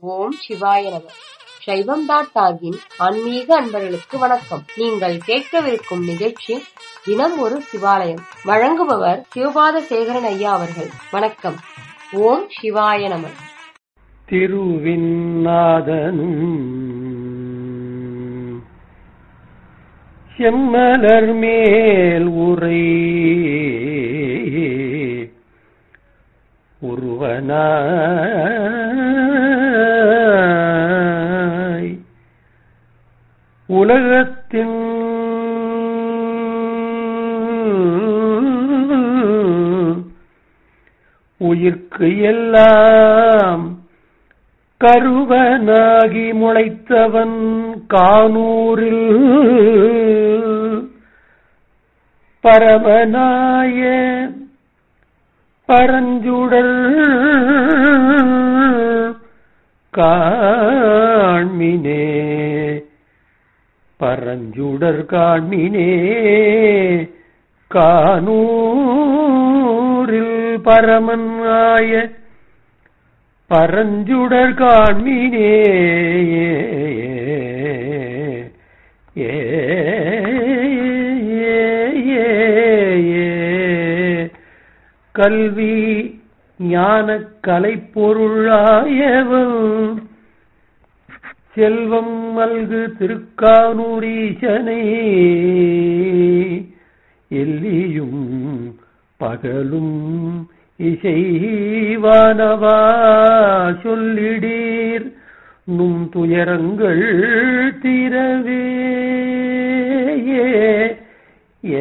ஓம் சிவாய நம சைவம் டாட் டாகின் ஆன்மீக அன்பர்களுக்கு வணக்கம் நீங்கள் கேட்கவிருக்கும் நிகழ்ச்சி தினம் ஒரு சிவாலயம் வழங்குபவர் சிவபாத சேகரன் ஐயா அவர்கள் வணக்கம் ஓம் சிவாய நம திருவிநாதனும் செம்மலர் மேல் உரை உருவனாய் உலகத்தின் உயிர்க்கு எல்லாம் கருவனாகி முளைத்தவன் கானூரில் பரமனாய பரஞ்சுடல் காண்மினே பரஞ்சுடர் காண்மினே கானூரில் பரமனாய பரஞ்சுடர் காண்மினே ஏ கல்வி ஞான கலைப்பொருளாயவன் செல்வம் மல்கு திருக்கானூரீசனை எல்லியும் பகலும் இசைவானவா சொல்லிடீர் நும் துயரங்கள் தீரவே ஏ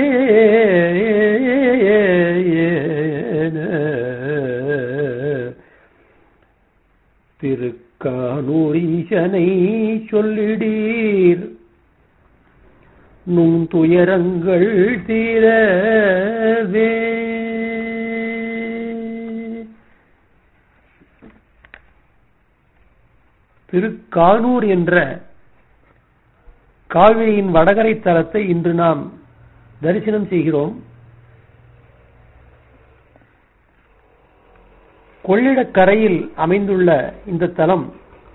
திருக்கானூரீசனை சொல்லிடீர் நும் துயரங்கள் தீரவே திருக்கானூர் என்ற காவிரியின் வடகரை தலத்தை இன்று நாம் தரிசனம் செய்கிறோம் கொள்ளிடக் கரையில் அமைந்துள்ள இந்த தலம்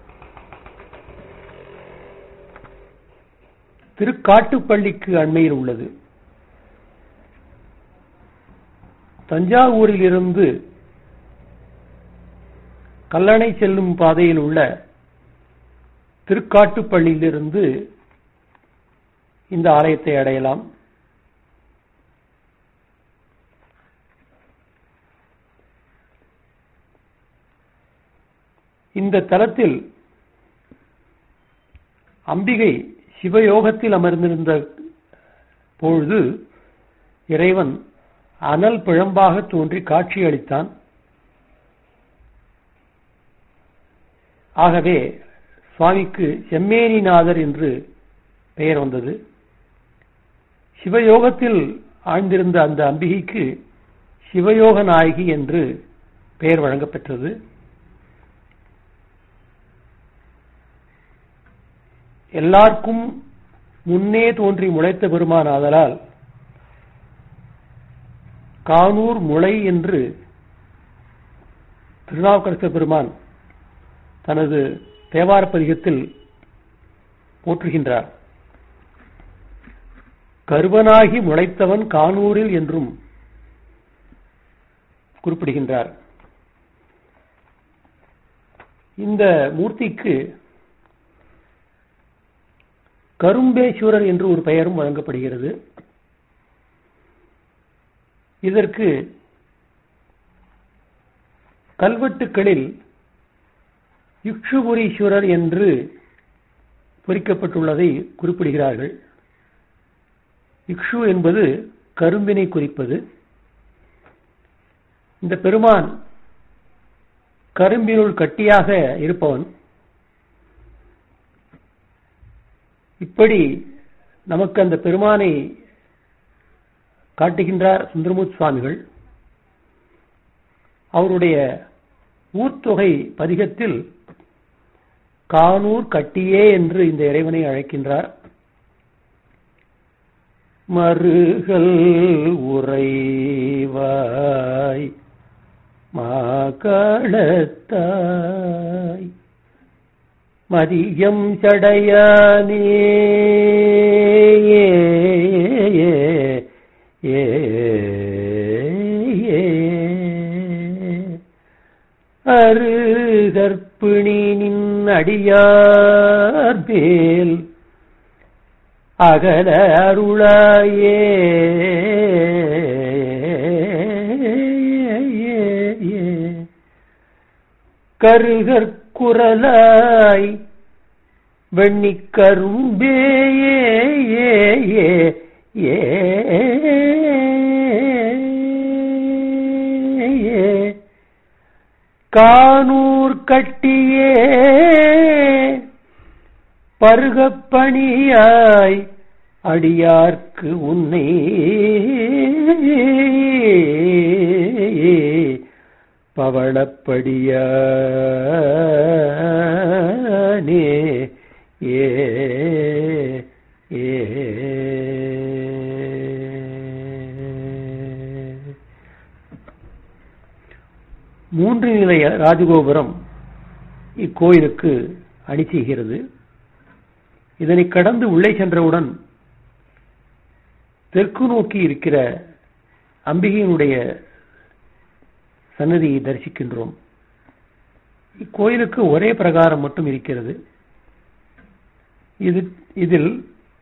திருக்காட்டுப்பள்ளிக்கு அண்மையில் உள்ளது தஞ்சாவூரில் இருந்து கல்லணை செல்லும் பாதையில் உள்ள திருக்காட்டுப்பள்ளியிலிருந்து இந்த ஆலயத்தை அடையலாம் இந்த தலத்தில் அம்பிகை சிவயோகத்தில் அமர்ந்திருந்த பொழுது இறைவன் அனல் பிழம்பாக தோன்றி காட்சி அளித்தான் ஆகவே சுவாமிக்கு செம்மேனிநாதர் என்று பெயர் வந்தது சிவயோகத்தில் ஆழ்ந்திருந்த அந்த அம்பிகைக்கு சிவயோக நாயகி என்று பெயர் வழங்கப்பெற்றது எல்லாருக்கும் முன்னே தோன்றி முளைத்த பெருமான் ஆதலால் கானூர் முளை என்று திருநாவுக்கரச பெருமான் தனது தேவார பதிகத்தில் போற்றுகின்றார் கருவனாகி முளைத்தவன் கானூரில் என்றும் குறிப்பிடுகின்றார் இந்த மூர்த்திக்கு கரும்பேஸ்வரர் என்று ஒரு பெயரும் வழங்கப்படுகிறது இதற்கு கல்வெட்டுக்களில் யுக்ஷுபுரீஸ்வரர் என்று பொறிக்கப்பட்டுள்ளதை குறிப்பிடுகிறார்கள் இக்ஷு என்பது கரும்பினை குறிப்பது இந்த பெருமான் கரும்பினுள் கட்டியாக இருப்பவன் இப்படி நமக்கு அந்த பெருமானை காட்டுகின்றார் சுந்தரமூர்த்தி சுவாமிகள் அவருடைய ஊர்த்தொகை பதிகத்தில் கானூர் கட்டியே என்று இந்த இறைவனை அழைக்கின்றார் மருகல் உறைவாய் மாக்களத்தாய் மதியம் சடையானே ஏ அரு கற்பிணி நின் அடியார் மேல் அகல அருளாயே கருகற்குரலாய் வெண்ணிக்கரும்பே ஏ ஏ ஏ கானூர் கட்டியே பருகப்பணியாய் அடியார்க்கு உன்னை பவளப்படியானே ஏ ஏ மூன்று நிலைய ராஜகோபுரம் இக்கோயிலுக்கு அணி செய்கிறது இதனை கடந்து உள்ளே சென்றவுடன் தெற்கு நோக்கி இருக்கிற அம்பிகையினுடைய சன்னதியை தரிசிக்கின்றோம் இக்கோயிலுக்கு ஒரே பிரகாரம் மட்டும் இருக்கிறது இது இதில்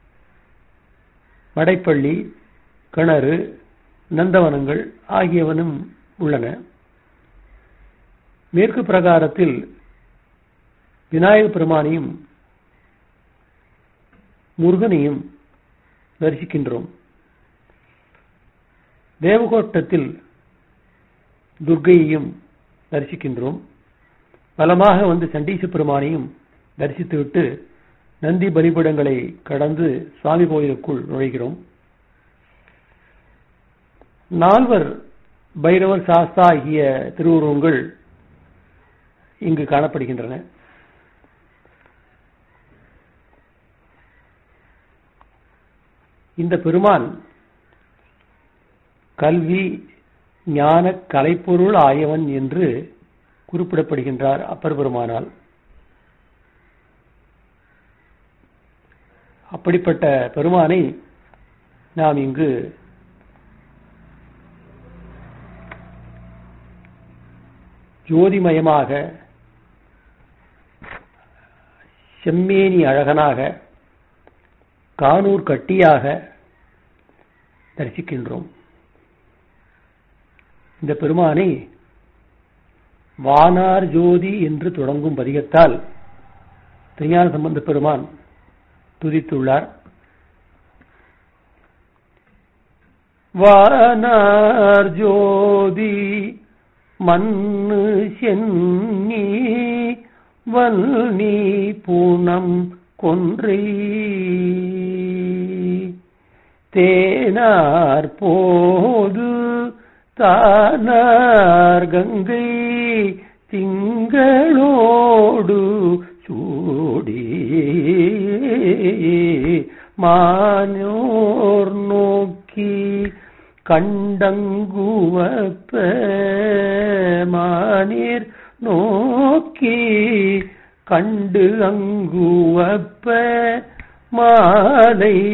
மடைப்பள்ளி கிணறு நந்தவனங்கள் ஆகியவனும் உள்ளன மேற்கு பிரகாரத்தில் விநாயக பெருமானையும் முருகனையும் தரிசிக்கின்றோம் தேவகோட்டத்தில் துர்க்கையையும் தரிசிக்கின்றோம் பலமாக வந்து சண்டீச பெருமானையும் தரிசித்துவிட்டு நந்தி பலிபீடங்களை கடந்து சுவாமி கோயிலுக்குள் நுழைகிறோம் நால்வர் பைரவர் சாஸ்தா ஆகிய திருவுருவங்கள் இங்கு காணப்படுகின்றன இந்த பெருமான் கல்வி ஞான கலைப்பொருள் ஆயவன் என்று குறிப்பிடப்படுகின்றார் அப்பர் பெருமானால் அப்படிப்பட்ட பெருமானை நாம் இங்கு ஜோதிமயமாக செம்மேனி அழகனாக கானூர் கட்டியாக தரிசிக்கின்றோம் இந்த பெருமானை வானார் ஜோதி என்று தொடங்கும் பதிகத்தால் திருஞான சம்பந்த பெருமான் துதித்துள்ளார் வானார் ஜோதி மண்ணு சென்னி வல்னி பூனம் கொன்றை தேனார் போது தானார் கங்கை திங்களோடு சூடி மானோர் நோக்கி கண்டங்குவப்ப மானீர் நோக்கி கண்டு அங்குவப்ப மாலை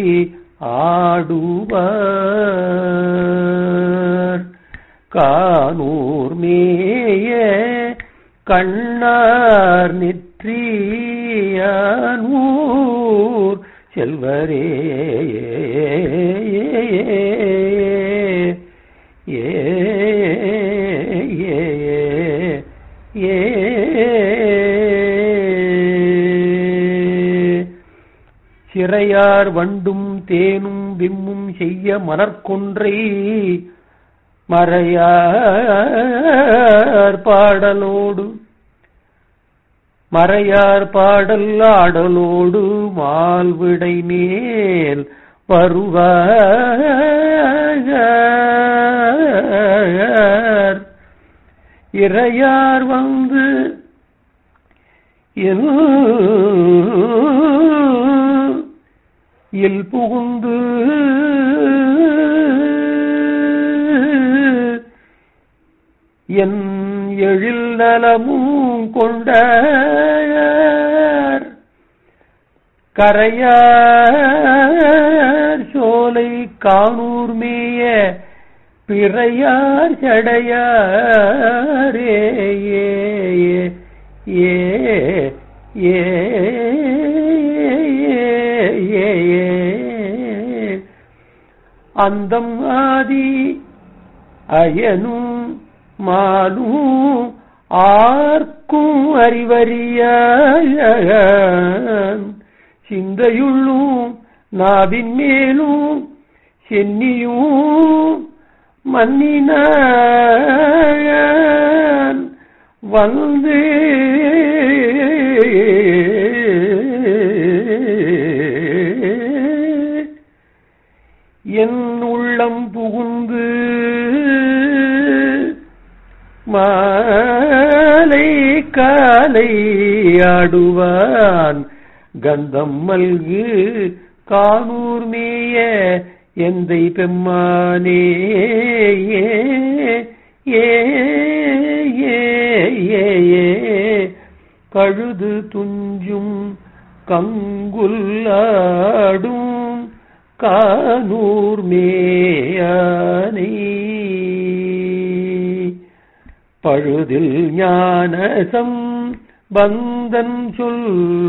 ஆடுவார் கானூர் மேய கண்ணார் நெற்றியானூர் செல்வரே ஏ ஏ ஏ சிறையார் வண்டும் தேனும் விம்மும் செய்ய மலர்கொன்றை மறையார் பாடலோடு மறையார் பாடல் ஆடலோடு மால்விடை மேல் வருவார் இறையார் வந்து இல் புகுந்து என் எழில் நலமும் கொண்டார் கரையார் சோலை காணூர் மேய பிறையார் சடையாரே ஏ ஏ ஏ ஏ ஏ அந்தம் ஆதி அயனும் மாலும் ஆர்க்கும் அறிவறியான் சிந்தையுள்ளும் நாவின் மேலும் சென்னியும் மன்னினான் வந்து என் உள்ளம் புகுந்து மாலை காலை ஆடுவான் கந்தம் மல்கு காணூர் மேய எந்தை பெம்மானே ஏ ஏ ஏ ஏ ஏ கழுது துஞ்சும் கங்குல்லாடும் கானூர் மேயானை பழுதில் ஞானசம் பந்தன் சொல்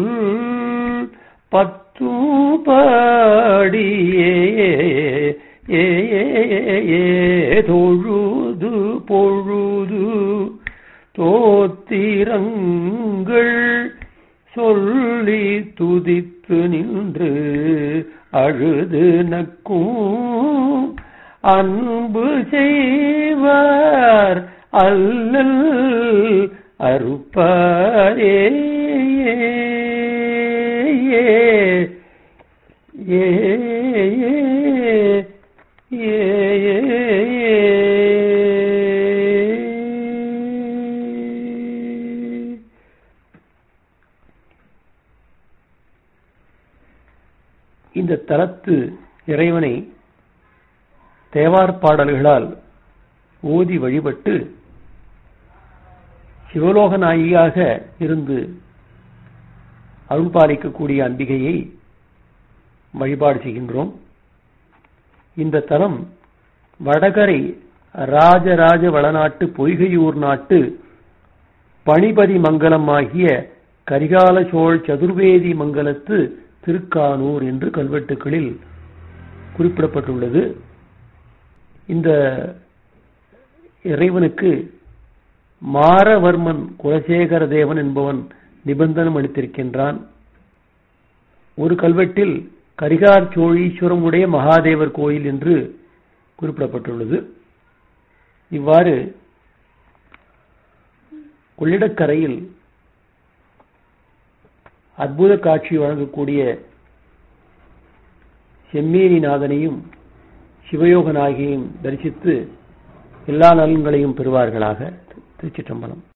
பத்து பாடியே ஏ தொழுது பொழுது தோத்திரங்கள் சொல்லி துதித்து நின்று அழுது நக்கும் அன்பு செய்வார் அல்லல் அறுப்பாரே ஏ ஏ ஏ இந்த தலத்து இறைவனை தேவார் பாடல்களால் ஓதி வழிபட்டு சிவலோக நாயியாக இருந்து அருள்பாலிக்கக்கூடிய அம்பிகையை வழிபாடு செய்கின்றோம் இந்த தலம் வடகரை ராஜராஜ வளநாட்டு பொய்கையூர் நாட்டு பணிபதி மங்கலம் ஆகிய கரிகால சோழ் சதுர்வேதி மங்கலத்து திருக்கானூர் என்று கல்வெட்டுகளில் குறிப்பிடப்பட்டுள்ளது இந்த இறைவனுக்கு மாரவர்மன் குலசேகர தேவன் என்பவன் நிபந்தனம் அளித்திருக்கின்றான் ஒரு கல்வெட்டில் கரிகார் சோழீஸ்வரம் உடைய மகாதேவர் கோயில் என்று குறிப்பிடப்பட்டுள்ளது இவ்வாறு கொள்ளிடக்கரையில் அற்புத காட்சி வழங்கக்கூடிய செம்மேனிநாதனையும் சிவயோகநாயகியையும் தரிசித்து எல்லா நலன்களையும் பெறுவார்களாக திருச்சிற்றம்பலம்